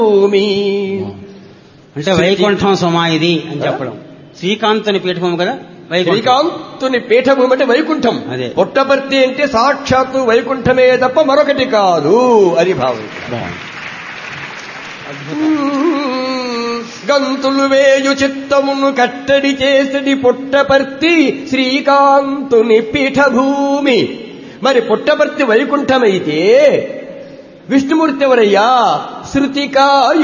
భూమి అంటే వైకుంఠం సుమా ఇది అని చెప్పడం శ్రీకాంతుని పీఠభూమి కదా వైకుంఠం శ్రీకాంతుని పీఠభూమి అంటే వైకుంఠం అదే. పుట్టపర్తి అంటే సాక్షాత్తు వైకుంఠమే తప్ప మరొకటి కాదు అని భావం బాగుంది. గంతులు వేయు చిత్తమును కట్టడి చేసడి పుట్టపర్తి శ్రీకాంతుని పీఠభూమి మరి పుట్టపర్తి వైకుంఠమైతే విష్ణుమూర్తి ఎవరయ్యా శృతికా